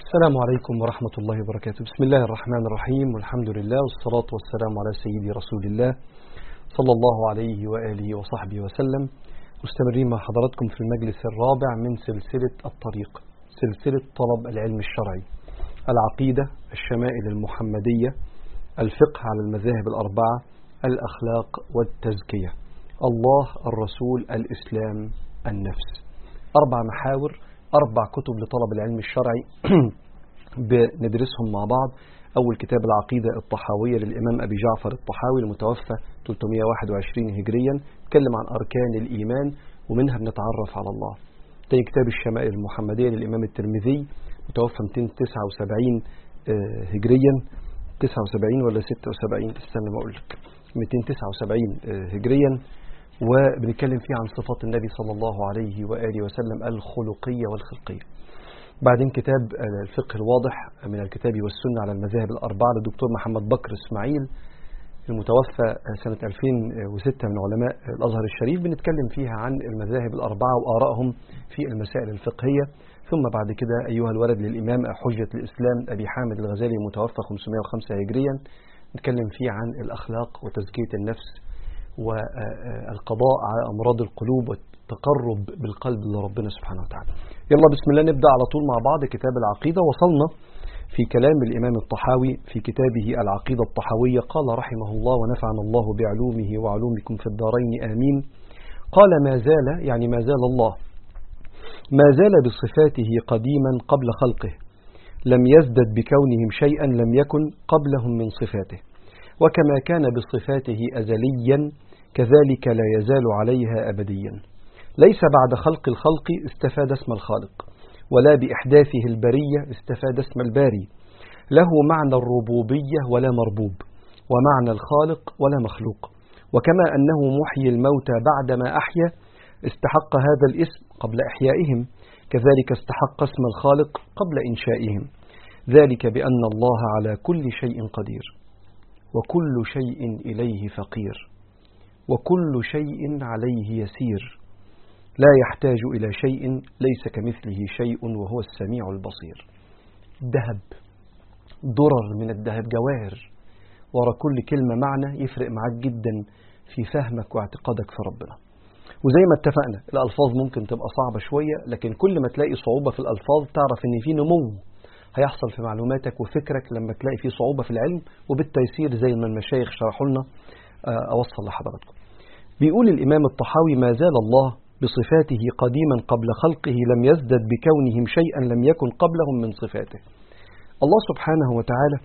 السلام عليكم ورحمة الله وبركاته بسم الله الرحمن الرحيم والحمد لله والصلاة والسلام على سيدي رسول الله صلى الله عليه وآله وصحبه وسلم مستمرين مع حضراتكم في المجلس الرابع من سلسلة الطريق سلسلة طلب العلم الشرعي العقيدة الشمائل المحمدية الفقه على المذاهب الأربعة الأخلاق والتزكية الله الرسول الإسلام النفس أربع محاور أربع كتب لطلب العلم الشرعي بندرسهم مع بعض أول كتاب العقيدة الطحاوية للإمام أبي جعفر الطحاوي المتوفى 321 هجريا تكلم عن أركان الإيمان ومنها بنتعرف على الله تاني كتاب الشمائل المحمدية للإمام الترمذي متوفى 279 هجريا 79 ولا 76 استنى ما أقول لك 279 هجريا وبنتكلم فيه عن صفات النبي صلى الله عليه وآله وسلم الخلقية والخلقية بعدين كتاب الفقه الواضح من الكتاب والسنة على المذاهب الأربعة للدكتور محمد بكر إسماعيل المتوفى سنة 2006 من علماء الأزهر الشريف بنتكلم فيها عن المذاهب الأربعة وآرائهم في المسائل الفقهية ثم بعد كده أيها الولد للإمام حجة الإسلام أبي حامد الغزالي المتوفى 505 هجريا نتكلم فيه عن الأخلاق وتزكية النفس والقضاء على أمراض القلوب والتقرب بالقلب لربنا سبحانه وتعالى يلا بسم الله نبدأ على طول مع بعض كتاب العقيدة وصلنا في كلام الإمام الطحاوي في كتابه العقيدة الطحاوية قال رحمه الله ونفعنا الله بعلومه وعلومكم في الدارين آمين قال ما زال يعني ما زال الله ما زال بصفاته قديما قبل خلقه لم يزدد بكونهم شيئا لم يكن قبلهم من صفاته وكما كان بصفاته أزليا كذلك لا يزال عليها أبديا ليس بعد خلق الخلق استفاد اسم الخالق ولا بإحداثه البرية استفاد اسم الباري له معنى الربوبية ولا مربوب ومعنى الخالق ولا مخلوق وكما أنه محيي الموتى بعدما أحيا استحق هذا الاسم قبل إحيائهم كذلك استحق اسم الخالق قبل إنشائهم ذلك بأن الله على كل شيء قدير وكل شيء إليه فقير وكل شيء عليه يسير لا يحتاج إلى شيء ليس كمثله شيء وهو السميع البصير ذهب درر من الذهب جواهر ورا كل كلمة معنى يفرق معاك جدا في فهمك واعتقادك في ربنا وزي ما اتفقنا الألفاظ ممكن تبقى صعبة شوية لكن كل ما تلاقي صعوبة في الألفاظ تعرف ان في نمو هيحصل في معلوماتك وفكرك لما تلاقي في صعوبة في العلم وبالتيسير زي ما المشايخ شرحوا لنا أوصل لحضراتكم بيقول الإمام الطحاوي ما زال الله بصفاته قديما قبل خلقه لم يزدد بكونهم شيئا لم يكن قبلهم من صفاته الله سبحانه وتعالى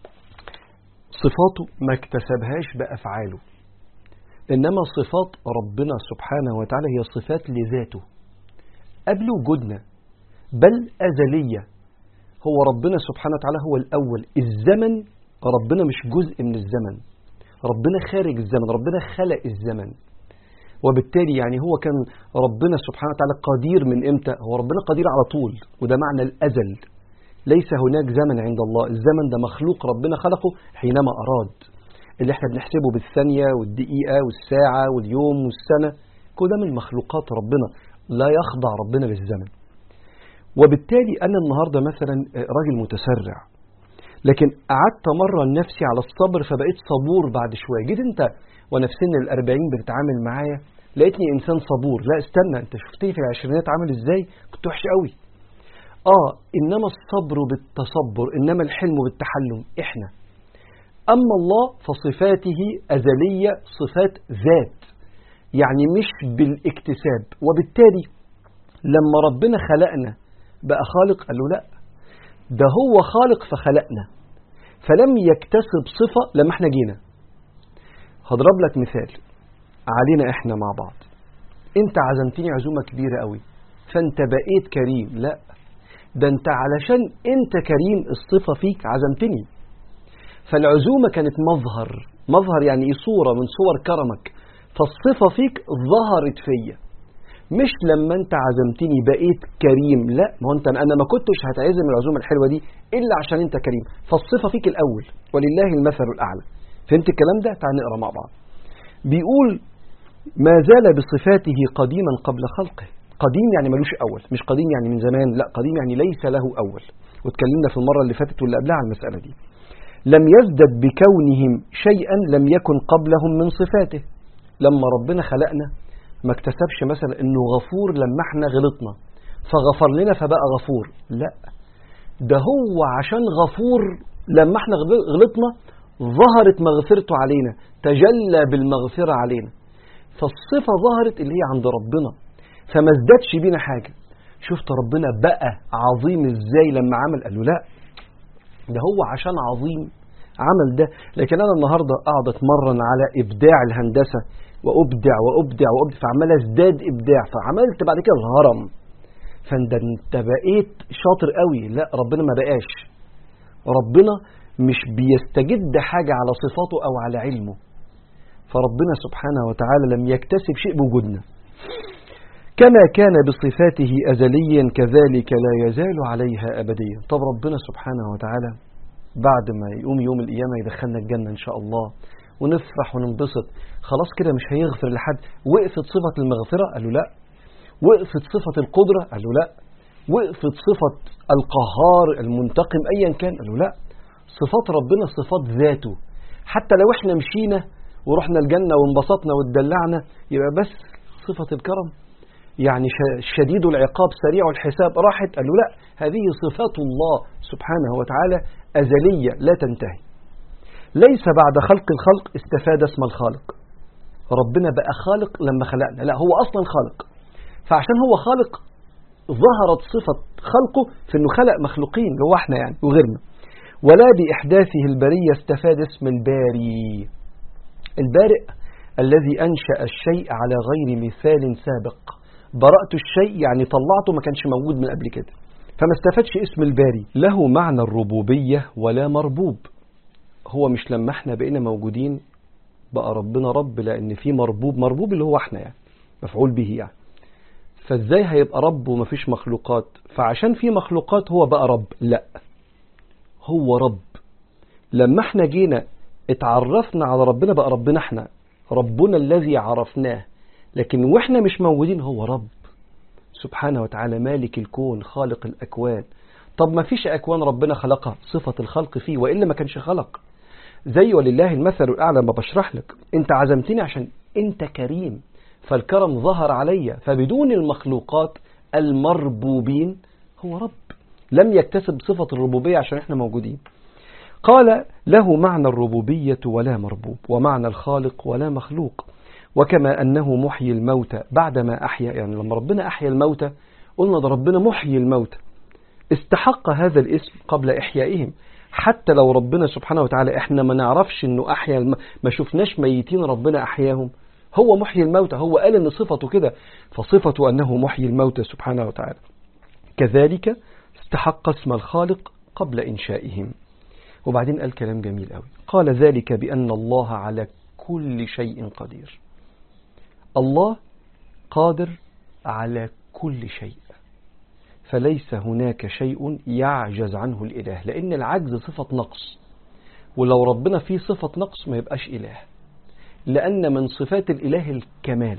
صفاته ما اكتسبهاش بأفعاله إنما صفات ربنا سبحانه وتعالى هي صفات لذاته قبل وجودنا بل أزلية هو ربنا سبحانه وتعالى هو الأول الزمن ربنا مش جزء من الزمن ربنا خارج الزمن ربنا خلق الزمن وبالتالي يعني هو كان ربنا سبحانه وتعالى قدير من امتى هو ربنا قدير على طول وده معنى الأزل ليس هناك زمن عند الله الزمن ده مخلوق ربنا خلقه حينما أراد اللي احنا بنحسبه بالثانية والدقيقة والساعة واليوم والسنة كل ده من مخلوقات ربنا لا يخضع ربنا للزمن وبالتالي أنا النهاردة مثلا راجل متسرع لكن قعدت مرة نفسي على الصبر فبقيت صبور بعد شوية جيت انت وانا في سن الأربعين بتتعامل معايا لقيتني إنسان صبور لا استنى انت شفتني في العشرينات عامل ازاي كنت وحش قوي اه إنما الصبر بالتصبر إنما الحلم بالتحلم إحنا أما الله فصفاته أزلية صفات ذات يعني مش بالاكتساب وبالتالي لما ربنا خلقنا بقى خالق قال له لا ده هو خالق فخلقنا فلم يكتسب صفة لما احنا جينا هضرب لك مثال علينا احنا مع بعض انت عزمتني عزومة كبيرة قوي فانت بقيت كريم لا ده انت علشان انت كريم الصفة فيك عزمتني فالعزومة كانت مظهر مظهر يعني ايه صورة من صور كرمك فالصفة فيك ظهرت فيا مش لما انت عزمتني بقيت كريم لا ما هو انت انا ما كنتش هتعزم العزومة الحلوة دي الا عشان انت كريم فالصفة فيك الاول ولله المثل الاعلى فهمت الكلام ده تعال نقرا مع بعض بيقول ما زال بصفاته قديما قبل خلقه قديم يعني ملوش أول مش قديم يعني من زمان لا قديم يعني ليس له أول واتكلمنا في المرة اللي فاتت واللي قبلها على المسألة دي لم يزدد بكونهم شيئا لم يكن قبلهم من صفاته لما ربنا خلقنا ما اكتسبش مثلا انه غفور لما احنا غلطنا فغفر لنا فبقى غفور لا ده هو عشان غفور لما احنا غلطنا ظهرت مغفرته علينا تجلى بالمغفرة علينا فالصفة ظهرت اللي هي عند ربنا فما ازدادش بينا حاجة شفت ربنا بقى عظيم ازاي لما عمل قال له لا ده هو عشان عظيم عمل ده لكن انا النهاردة اقعد اتمرن على ابداع الهندسة وابدع وابدع وابدع فعمال ازداد ابداع فعملت بعد كده الهرم فانت انت بقيت شاطر قوي لا ربنا ما بقاش ربنا مش بيستجد حاجة على صفاته او على علمه فربنا سبحانه وتعالى لم يكتسب شيء بوجودنا كما كان بصفاته أزليا كذلك لا يزال عليها أبديا طب ربنا سبحانه وتعالى بعد ما يقوم يوم القيامة يدخلنا الجنة إن شاء الله ونفرح وننبسط خلاص كده مش هيغفر لحد وقفت صفة المغفرة قال له لا وقفت صفة القدرة قال له لا وقفت صفة القهار المنتقم أيا كان قال له لا صفات ربنا صفات ذاته حتى لو احنا مشينا ورحنا الجنة وانبسطنا واتدلعنا يبقى بس صفة الكرم يعني شديد العقاب سريع الحساب راحت قال له لا هذه صفات الله سبحانه وتعالى أزلية لا تنتهي ليس بعد خلق الخلق استفاد اسم الخالق ربنا بقى خالق لما خلقنا لا هو أصلا خالق فعشان هو خالق ظهرت صفة خلقه في أنه خلق مخلوقين اللي هو احنا يعني وغيرنا ولا بإحداثه البرية استفاد اسم الباري البارئ الذي أنشأ الشيء على غير مثال سابق برأت الشيء يعني طلعته ما كانش موجود من قبل كده فما استفادش اسم الباري له معنى الربوبية ولا مربوب هو مش لما احنا بقينا موجودين بقى ربنا رب لأن في مربوب مربوب اللي هو احنا يعني مفعول به يعني فازاي هيبقى رب ومفيش مخلوقات فعشان في مخلوقات هو بقى رب لا هو رب لما احنا جينا اتعرفنا على ربنا بقى ربنا احنا ربنا الذي عرفناه لكن واحنا مش موجودين هو رب سبحانه وتعالى مالك الكون خالق الأكوان طب ما فيش أكوان ربنا خلقها صفة الخلق فيه وإلا ما كانش خلق زي ولله المثل الأعلى ما بشرح لك انت عزمتني عشان انت كريم فالكرم ظهر علي فبدون المخلوقات المربوبين هو رب لم يكتسب صفة الربوبية عشان احنا موجودين قال له معنى الربوبية ولا مربوب ومعنى الخالق ولا مخلوق وكما أنه محيي الموتى بعدما أحيا يعني لما ربنا أحيا الموتى قلنا ده ربنا محيي الموتى استحق هذا الاسم قبل إحيائهم حتى لو ربنا سبحانه وتعالى احنا ما نعرفش انه احيا الم... ما شفناش ميتين ربنا احياهم هو محيي الموتى هو قال ان صفته كده فصفته انه محيي الموتى سبحانه وتعالى كذلك استحق اسم الخالق قبل انشائهم وبعدين قال كلام جميل قوي قال ذلك بأن الله على كل شيء قدير الله قادر على كل شيء فليس هناك شيء يعجز عنه الإله لأن العجز صفة نقص ولو ربنا فيه صفة نقص ما يبقاش إله لأن من صفات الإله الكمال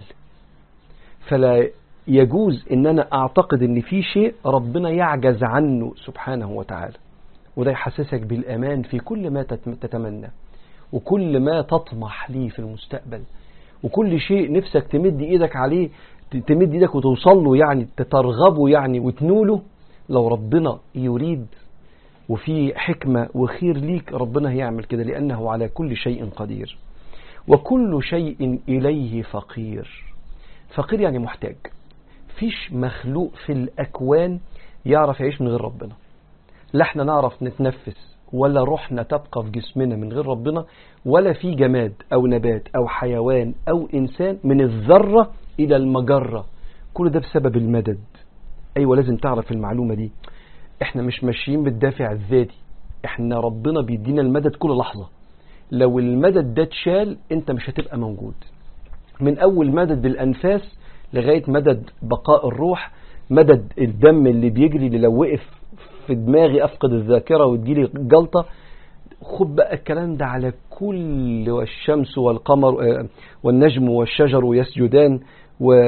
فلا يجوز أن أنا أعتقد أن في شيء ربنا يعجز عنه سبحانه وتعالى وده يحسسك بالأمان في كل ما تتمنى وكل ما تطمح ليه في المستقبل وكل شيء نفسك تمد ايدك عليه تمد ايدك وتوصل له يعني تترغبه يعني وتنوله لو ربنا يريد وفي حكمة وخير ليك ربنا هيعمل كده لأنه على كل شيء قدير وكل شيء إليه فقير فقير يعني محتاج فيش مخلوق في الأكوان يعرف يعيش من غير ربنا لا احنا نعرف نتنفس ولا روحنا تبقى في جسمنا من غير ربنا ولا في جماد أو نبات أو حيوان أو إنسان من الذرة إلى المجرة كل ده بسبب المدد أيوة لازم تعرف المعلومة دي احنا مش ماشيين بالدافع الذاتي احنا ربنا بيدينا المدد كل لحظة لو المدد ده اتشال انت مش هتبقى موجود من اول مدد بالانفاس لغاية مدد بقاء الروح مدد الدم اللي بيجري اللي لو وقف في دماغي افقد الذاكرة وتجيلي جلطة خد بقى الكلام ده على كل والشمس والقمر والنجم والشجر يسجدان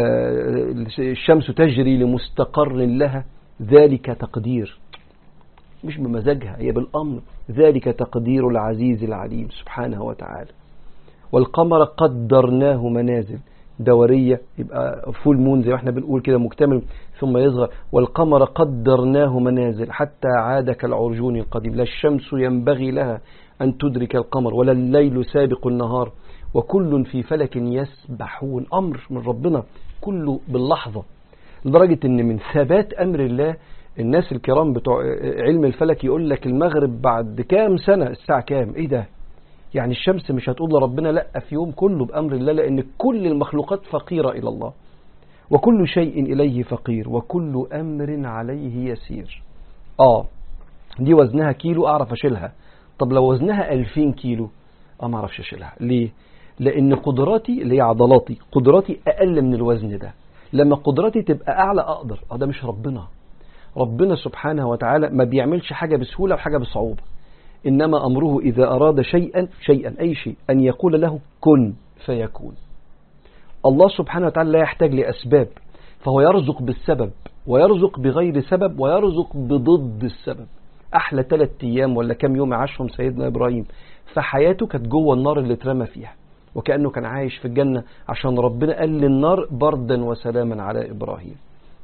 والشمس تجري لمستقر لها ذلك تقدير مش بمزاجها هي بالأمر ذلك تقدير العزيز العليم سبحانه وتعالى والقمر قدرناه منازل دورية يبقى فول مون زي ما احنا بنقول كده مكتمل ثم يصغر والقمر قدرناه منازل حتى عاد كالعرجون القديم لا الشمس ينبغي لها أن تدرك القمر ولا الليل سابق النهار وكل في فلك يسبحون أمر من ربنا كله باللحظة لدرجة ان من ثبات أمر الله الناس الكرام بتوع علم الفلك يقول لك المغرب بعد كام سنة الساعة كام ايه ده يعني الشمس مش هتقول لربنا لا في يوم كله بأمر الله لأن كل المخلوقات فقيرة إلى الله وكل شيء إليه فقير وكل أمر عليه يسير آه دي وزنها كيلو أعرف أشيلها طب لو وزنها 2000 كيلو آه ما أعرفش أشيلها ليه لأن قدراتي اللي هي عضلاتي قدراتي أقل من الوزن ده لما قدراتي تبقى أعلى أقدر آه ده مش ربنا ربنا سبحانه وتعالى ما بيعملش حاجة بسهولة وحاجة بصعوبة إنما أمره إذا أراد شيئا شيئا أي شيء أن يقول له كن فيكون الله سبحانه وتعالى لا يحتاج لأسباب فهو يرزق بالسبب ويرزق بغير سبب ويرزق بضد السبب أحلى ثلاث أيام ولا كام يوم عاشهم سيدنا إبراهيم فحياته كانت جوه النار اللي اترمى فيها وكأنه كان عايش في الجنة عشان ربنا قال للنار بردا وسلاما على إبراهيم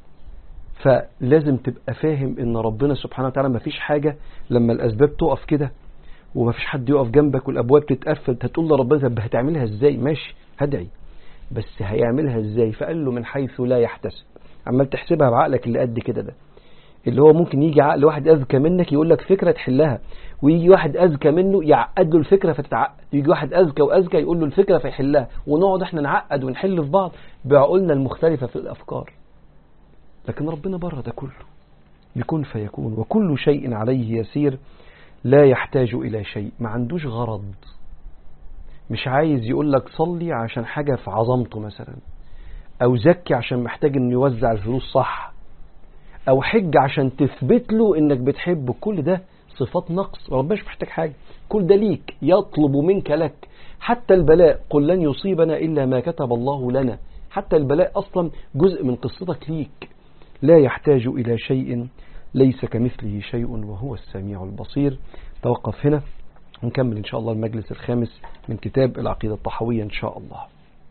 فلازم تبقى فاهم ان ربنا سبحانه وتعالى ما فيش حاجة لما الاسباب تقف كده وما فيش حد يقف جنبك والابواب تتقفل هتقول لربنا طب هتعملها ازاي ماشي هدعي بس هيعملها ازاي فقال له من حيث لا يحتسب عمال تحسبها بعقلك اللي قد كده ده اللي هو ممكن يجي عقل واحد اذكى منك يقول لك فكره تحلها ويجي واحد اذكى منه يعقد له الفكره فتتعقد يجي واحد اذكى واذكى يقول له الفكره فيحلها ونقعد احنا نعقد ونحل في بعض بعقولنا المختلفه في الافكار لكن ربنا بره ده كله بكون فيكون وكل شيء عليه يسير لا يحتاج إلى شيء ما عندوش غرض مش عايز يقول لك صلي عشان حاجة في عظمته مثلا أو زكي عشان محتاج إنه يوزع الفلوس صح أو حج عشان تثبت له إنك بتحبه كل ده صفات نقص ربنا مش محتاج حاجة كل ده ليك يطلب منك لك حتى البلاء قل لن يصيبنا إلا ما كتب الله لنا حتى البلاء أصلا جزء من قصتك ليك لا يحتاج إلى شيء ليس كمثله شيء وهو السميع البصير توقف هنا ونكمل إن شاء الله المجلس الخامس من كتاب العقيدة الطحوية إن شاء الله